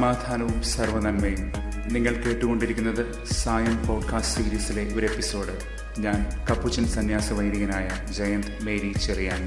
സമാധാനവും സർവനന്മയും നിങ്ങൾ കേട്ടുകൊണ്ടിരിക്കുന്നത് സായം പോഡ്കാസ്റ്റ് സീരീസിലെ ഒരു എപ്പിസോഡ് ഞാൻ കപ്പുച്ചൻ സന്യാസ വൈദികനായ ജയന്ത് മേരി ചെറിയാൻ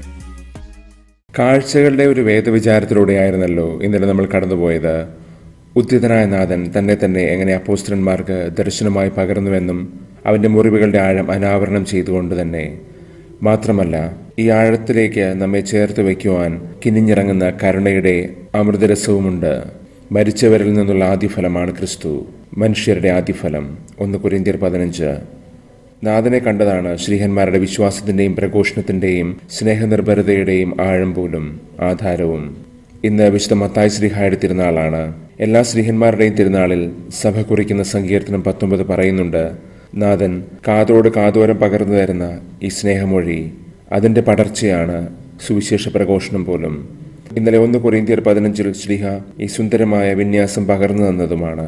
കാഴ്ചകളുടെ ഒരു വേദവിചാരത്തിലൂടെയായിരുന്നല്ലോ ഇന്നലെ നമ്മൾ കടന്നുപോയത് ഉദ്ധിതനായ നാഥൻ തന്നെ തന്നെ എങ്ങനെ അപ്പോസ്റ്റലന്മാർക്ക് ദർശനമായി പകർന്നുവെന്നും അവൻ്റെ മുറിവുകളുടെ ആഴം അനാവരണം ചെയ്തുകൊണ്ട് തന്നെ മാത്രമല്ല ഈ ആഴത്തിലേക്ക് നമ്മെ ചേർത്ത് വയ്ക്കുവാൻ കിനിഞ്ഞിറങ്ങുന്ന കരുണയുടെ അമൃതരസവുമുണ്ട് മരിച്ചവരിൽ നിന്നുള്ള ആദ്യഫലമാണ് ക്രിസ്തു മനുഷ്യരുടെ ആദ്യഫലം ഒന്ന് കുരിന്തിയർ പതിനഞ്ച് നാഥനെ കണ്ടതാണ് ശ്രീഹന്മാരുടെ വിശ്വാസത്തിന്റെയും പ്രഘോഷണത്തിന്റെയും സ്നേഹനിർഭരതയുടെയും ആഴം പോലും ആധാരവും ഇന്ന് വിശുദ്ധ മത്തായി ശ്രീഹായുടെ തിരുനാളാണ് എല്ലാ ശ്രീഹന്മാരുടെയും തിരുനാളിൽ സഭ കുറിക്കുന്ന സങ്കീർത്തനം പത്തൊമ്പത് പറയുന്നുണ്ട് നാഥൻ കാതോട് കാതോരം പകർന്നു തരുന്ന ഈ സ്നേഹമൊഴി അതിന്റെ പടർച്ചയാണ് സുവിശേഷ പ്രഘോഷണം പോലും ഇന്നലെ ഒന്ന് കൊറിന്തിയർ പതിനഞ്ചിൽ ശ്രീഹ ഈ സുന്ദരമായ വിന്യാസം പകർന്നു തന്നതുമാണ്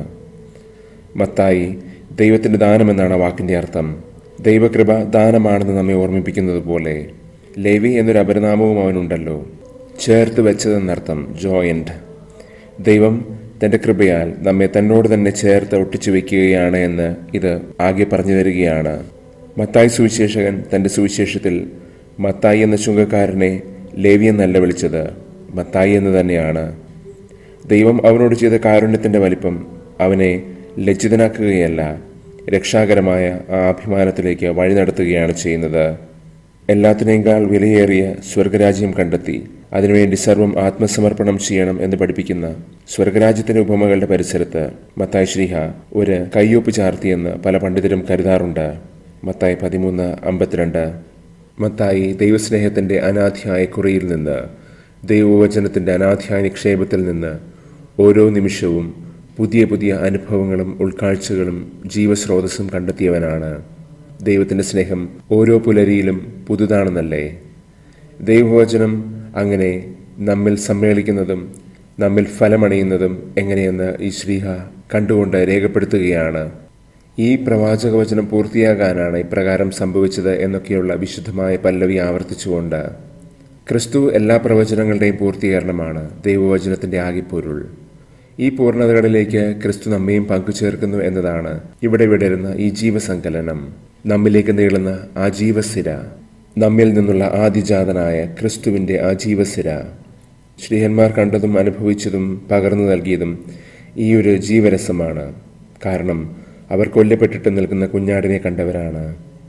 മത്തായി ദൈവത്തിന്റെ ദാനമെന്നാണ് ആ വാക്കിന്റെ അർത്ഥം ദൈവകൃപ ദാനമാണെന്ന് നമ്മെ ഓർമ്മിപ്പിക്കുന്നത് പോലെ ലേവി എന്നൊരു അപരനാമവും അവനുണ്ടല്ലോ ചേർത്ത് വെച്ചതെന്നർത്ഥം ജോയിന്റ് ദൈവം തന്റെ കൃപയാൽ നമ്മെ തന്നോട് തന്നെ ചേർത്ത് ഒട്ടിച്ചു വെക്കുകയാണ് എന്ന് ഇത് ആകെ പറഞ്ഞു തരികയാണ് മത്തായി സുവിശേഷകൻ തന്റെ സുവിശേഷത്തിൽ മത്തായി എന്ന ചുങ്കക്കാരനെ ലേവി എന്നല്ല വിളിച്ചത് മത്തായി എന്ന് തന്നെയാണ് ദൈവം അവനോട് ചെയ്ത കാരുണ്യത്തിന്റെ വലിപ്പം അവനെ ലജ്ജിതനാക്കുകയല്ല രക്ഷാകരമായ ആ അഭിമാനത്തിലേക്ക് വഴി നടത്തുകയാണ് ചെയ്യുന്നത് എല്ലാത്തിനേക്കാൾ വിലയേറിയ സ്വർഗരാജ്യം കണ്ടെത്തി അതിനുവേണ്ടി സർവം ആത്മസമർപ്പണം ചെയ്യണം എന്ന് പഠിപ്പിക്കുന്ന സ്വർഗരാജ്യത്തിന്റെ ഉപമകളുടെ പരിസരത്ത് മത്തായി ശ്രീഹ ഒരു കയ്യൊപ്പ് ചാർത്തിയെന്ന് പല പണ്ഡിതരും കരുതാറുണ്ട് മത്തായി പതിമൂന്ന് അമ്പത്തിരണ്ട് മത്തായി ദൈവസ്നേഹത്തിന്റെ അനാധ്യായ കുറിയിൽ നിന്ന് ദൈവവചനത്തിന്റെ അനാധ്യായ നിക്ഷേപത്തിൽ നിന്ന് ഓരോ നിമിഷവും പുതിയ പുതിയ അനുഭവങ്ങളും ഉൾക്കാഴ്ചകളും ജീവസ്രോതസ്സും കണ്ടെത്തിയവനാണ് ദൈവത്തിന്റെ സ്നേഹം ഓരോ പുലരിയിലും പുതുതാണെന്നല്ലേ ദൈവവചനം അങ്ങനെ നമ്മിൽ സമ്മേളിക്കുന്നതും നമ്മിൽ ഫലമണിയുന്നതും എങ്ങനെയെന്ന് ഈ ശ്രീഹ കണ്ടുകൊണ്ട് രേഖപ്പെടുത്തുകയാണ് ഈ പ്രവാചകവചനം പൂർത്തിയാകാനാണ് ഇപ്രകാരം സംഭവിച്ചത് എന്നൊക്കെയുള്ള വിശുദ്ധമായ പല്ലവി ആവർത്തിച്ചുകൊണ്ട് ക്രിസ്തു എല്ലാ പ്രവചനങ്ങളുടെയും പൂർത്തീകരണമാണ് ദൈവവചനത്തിന്റെ ആകിപ്പൊരുൾ ഈ പൂർണ്ണതകളിലേക്ക് ക്രിസ്തു നമ്മയും പങ്കുചേർക്കുന്നു എന്നതാണ് ഇവിടെ വിടരുന്ന ഈ ജീവസങ്കലനം നമ്മിലേക്ക് നീളുന്ന ആ ജീവസിര നമ്മിൽ നിന്നുള്ള ആദിജാതനായ ക്രിസ്തുവിന്റെ ആ ജീവസിര ശ്രീഹന്മാർ കണ്ടതും അനുഭവിച്ചതും പകർന്നു നൽകിയതും ഈ ഒരു ജീവരസമാണ് കാരണം അവർ കൊല്ലപ്പെട്ടിട്ട് നിൽക്കുന്ന കുഞ്ഞാടിനെ കണ്ടവരാണ്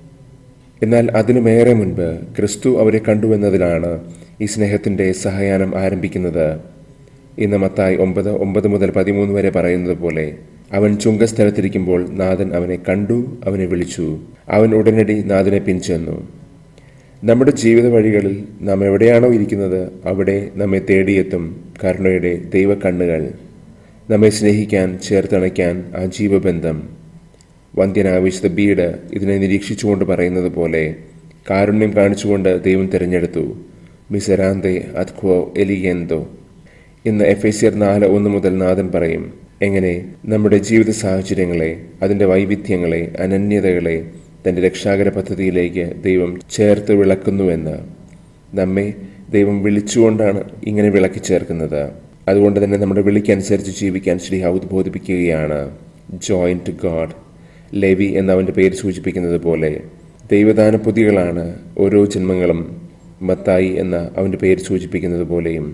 എന്നാൽ അതിനുമേറെ മുൻപ് ക്രിസ്തു അവരെ കണ്ടുവെന്നതിലാണ് ഈ സ്നേഹത്തിന്റെ സഹയാനം ആരംഭിക്കുന്നത് ഇന്ന് മത്തായി ഒമ്പത് ഒമ്പത് മുതൽ പതിമൂന്ന് വരെ പറയുന്നത് പോലെ അവൻ ചുങ്കസ്ഥലത്തിരിക്കുമ്പോൾ നാഥൻ അവനെ കണ്ടു അവനെ വിളിച്ചു അവൻ ഉടനടി നാഥനെ പിൻചെന്നു നമ്മുടെ ജീവിത വഴികളിൽ നാം എവിടെയാണോ ഇരിക്കുന്നത് അവിടെ നമ്മെ തേടിയെത്തും കരുണയുടെ ദൈവക്കണ്ണുകൾ നമ്മെ സ്നേഹിക്കാൻ ചേർത്തണയ്ക്കാൻ ആ ജീവബന്ധം വന്ധ്യനാവിശുദ്ധ ബീഡ് ഇതിനെ നിരീക്ഷിച്ചുകൊണ്ട് പറയുന്നത് പോലെ കാരുണ്യം കാണിച്ചുകൊണ്ട് ദൈവം തിരഞ്ഞെടുത്തു മിസരാന്തെ അത്ഖോ എലിയെന്തോ ഇന്ന് എഫ് എ സിയർ നാല് ഒന്ന് മുതൽ നാഥൻ പറയും എങ്ങനെ നമ്മുടെ ജീവിത സാഹചര്യങ്ങളെ അതിൻ്റെ വൈവിധ്യങ്ങളെ അനന്യതകളെ തൻ്റെ രക്ഷാകര പദ്ധതിയിലേക്ക് ദൈവം ചേർത്ത് വിളക്കുന്നുവെന്ന് നമ്മെ ദൈവം വിളിച്ചുകൊണ്ടാണ് ഇങ്ങനെ വിളക്കി ചേർക്കുന്നത് അതുകൊണ്ട് തന്നെ നമ്മുടെ വിളിക്കനുസരിച്ച് ജീവിക്കാൻ ശ്രീ ഉദ്ബോധിപ്പിക്കുകയാണ് ജോയിൻ ടു ഗോഡ് ലേവി എന്നവൻ്റെ പേര് സൂചിപ്പിക്കുന്നത് പോലെ ദൈവദാന പൊതികളാണ് ഓരോ ജന്മങ്ങളും മത്തായി എന്ന അവൻ്റെ പേര് സൂചിപ്പിക്കുന്നത് പോലെയും